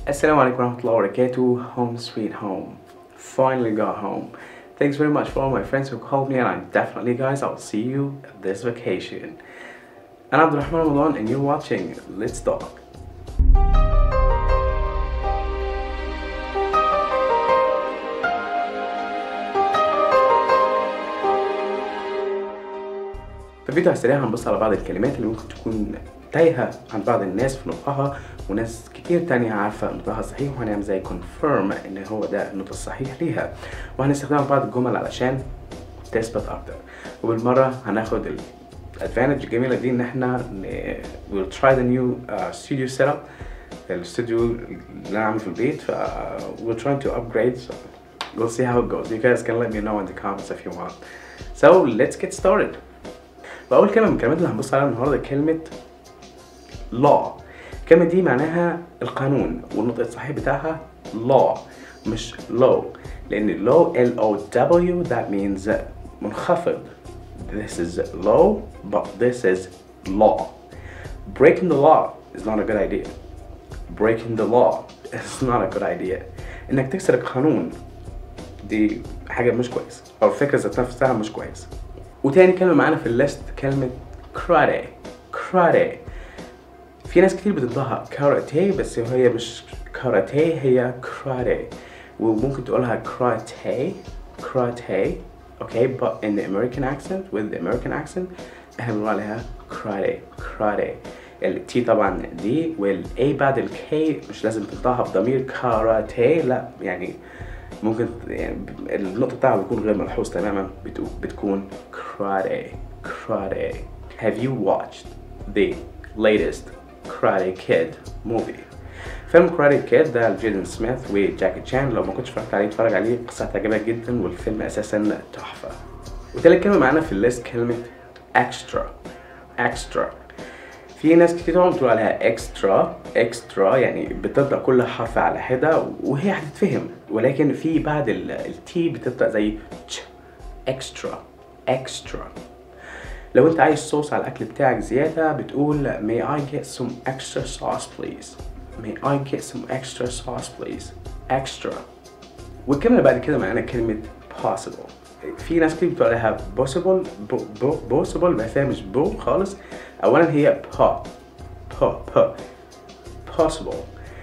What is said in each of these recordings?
Assalamu alaikum warahmatullahi wabarakatuh. Home sweet home. Finally got home. Thanks very much for all my friends who called me and I definitely guys I'll see you this vacation. I'm Abdulrahman Ramadan and you're watching Let's Talk. في الفيديو السريع هنبص على بعض الكلمات اللي ممكن تكون تايهة عن بعض الناس في نطقها وناس كتير تانية عارفة نطقها صحيح وهنعمل زي confirm ان هو ده النطق الصحيح ليها وهنستخدم بعض الجمل علشان تثبت اكتر وبالمرة هناخد ال advantage الجميلة دي ان احنا ن- we'll try the new uh, studio setup الاستوديو اللي انا عامله في البيت ف we're trying to upgrade so we'll see how it goes you guys can let me know in the comments if you want so let's get started وأول كلمة من الكلمات اللي هنبص عليها النهاردة كلمة law الكلمة دي معناها القانون والنطق الصحيح بتاعها law مش law لأن law L O W that means منخفض this is low but this is law breaking the law is not a good idea breaking the law is not a good idea إنك تكسر القانون دي حاجة مش كويس أو الفكرة ذات نفسها مش كويس وتاني كلمة معانا في الليست كلمة كراتي كراتي في ناس كتير بتنطقها كاراتيه بس هي مش كاراتيه هي كراتي وممكن تقولها كراتيه كراتيه اوكي but in the American accent with the American accent احنا بنقول عليها كراتي كراتي التي طبعا دي والاي بعد الكي مش لازم تنطقها بضمير كاراتيه لا يعني ممكن يعني النقطة بتاعها بيكون غير ملحوظ تماما بتو- بتكون karate karate have you watched the latest Karate Kid movie فيلم كراتي كيد ده لجيدن سميث وجاكي تشان لو ما كنتش اتفرجت عليه اتفرج عليه القصة هتعجبك جدا والفيلم اساسا تحفة وتالت كلمة معانا في الليست كلمة extra extra في ناس كتير طبعا بتقول عليها اكسترا اكسترا يعني بتنطق كل حرف على حدة وهي هتتفهم ولكن في بعد التي بتنطق زي تش اكسترا اكسترا لو انت عايز صوص على الاكل بتاعك زيادة بتقول may I get some extra sauce please may I get some extra sauce please extra والكلمة اللي بعد كده معانا كلمة possible في ناس كتير بتقول عليها possible بو بو possible بس هي مش بو خالص أولا هي pa pa pa possible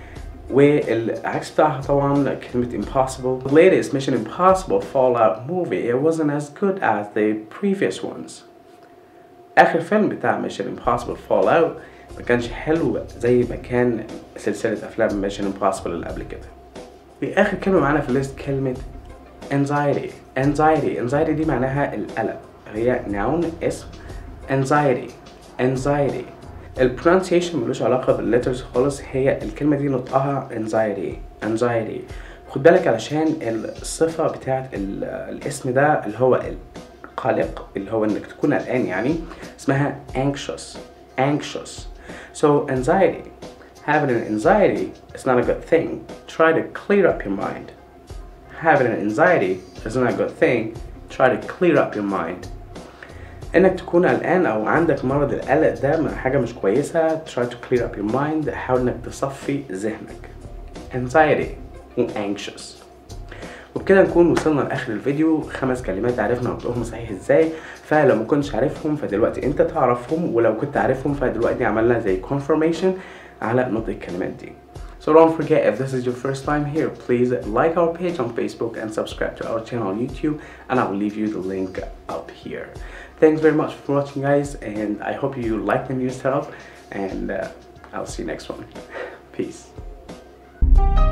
والعكس بتاعها طبعا كلمة impossible The latest Mission Impossible Fallout movie it wasn't as good as the previous ones آخر فيلم بتاع Mission Impossible Fallout ما كانش حلو زي ما كان سلسلة أفلام Mission Impossible اللي قبل كده وآخر كلمة معانا في الليست كلمة anxiety anxiety anxiety دي معناها القلق هي noun اسم anxiety anxiety ال pronunciation ملوش علاقة بالletters خالص هي الكلمة دي نطقها anxiety anxiety خد بالك علشان الصفة بتاعت ال- الاسم ده اللي هو القلق اللي هو انك تكون قلقان يعني اسمها anxious anxious so anxiety having an anxiety is not a good thing try to clear up your mind having an anxiety is not a good thing try to clear up your mind انك تكون قلقان او عندك مرض القلق ده من حاجه مش كويسه try to clear up your mind حاول انك تصفي ذهنك anxiety و anxious وبكده نكون وصلنا لاخر الفيديو خمس كلمات عرفنا نطقهم صحيح ازاي فلو ما كنتش عارفهم فدلوقتي انت تعرفهم ولو كنت عارفهم فدلوقتي عملنا زي confirmation على نطق الكلمات دي So don't forget, if this is your first time here, please like our page on Facebook and subscribe to our channel on YouTube, and I will leave you the link up here. Thanks very much for watching, guys, and I hope you like the new setup, and uh, I'll see you next one. Peace.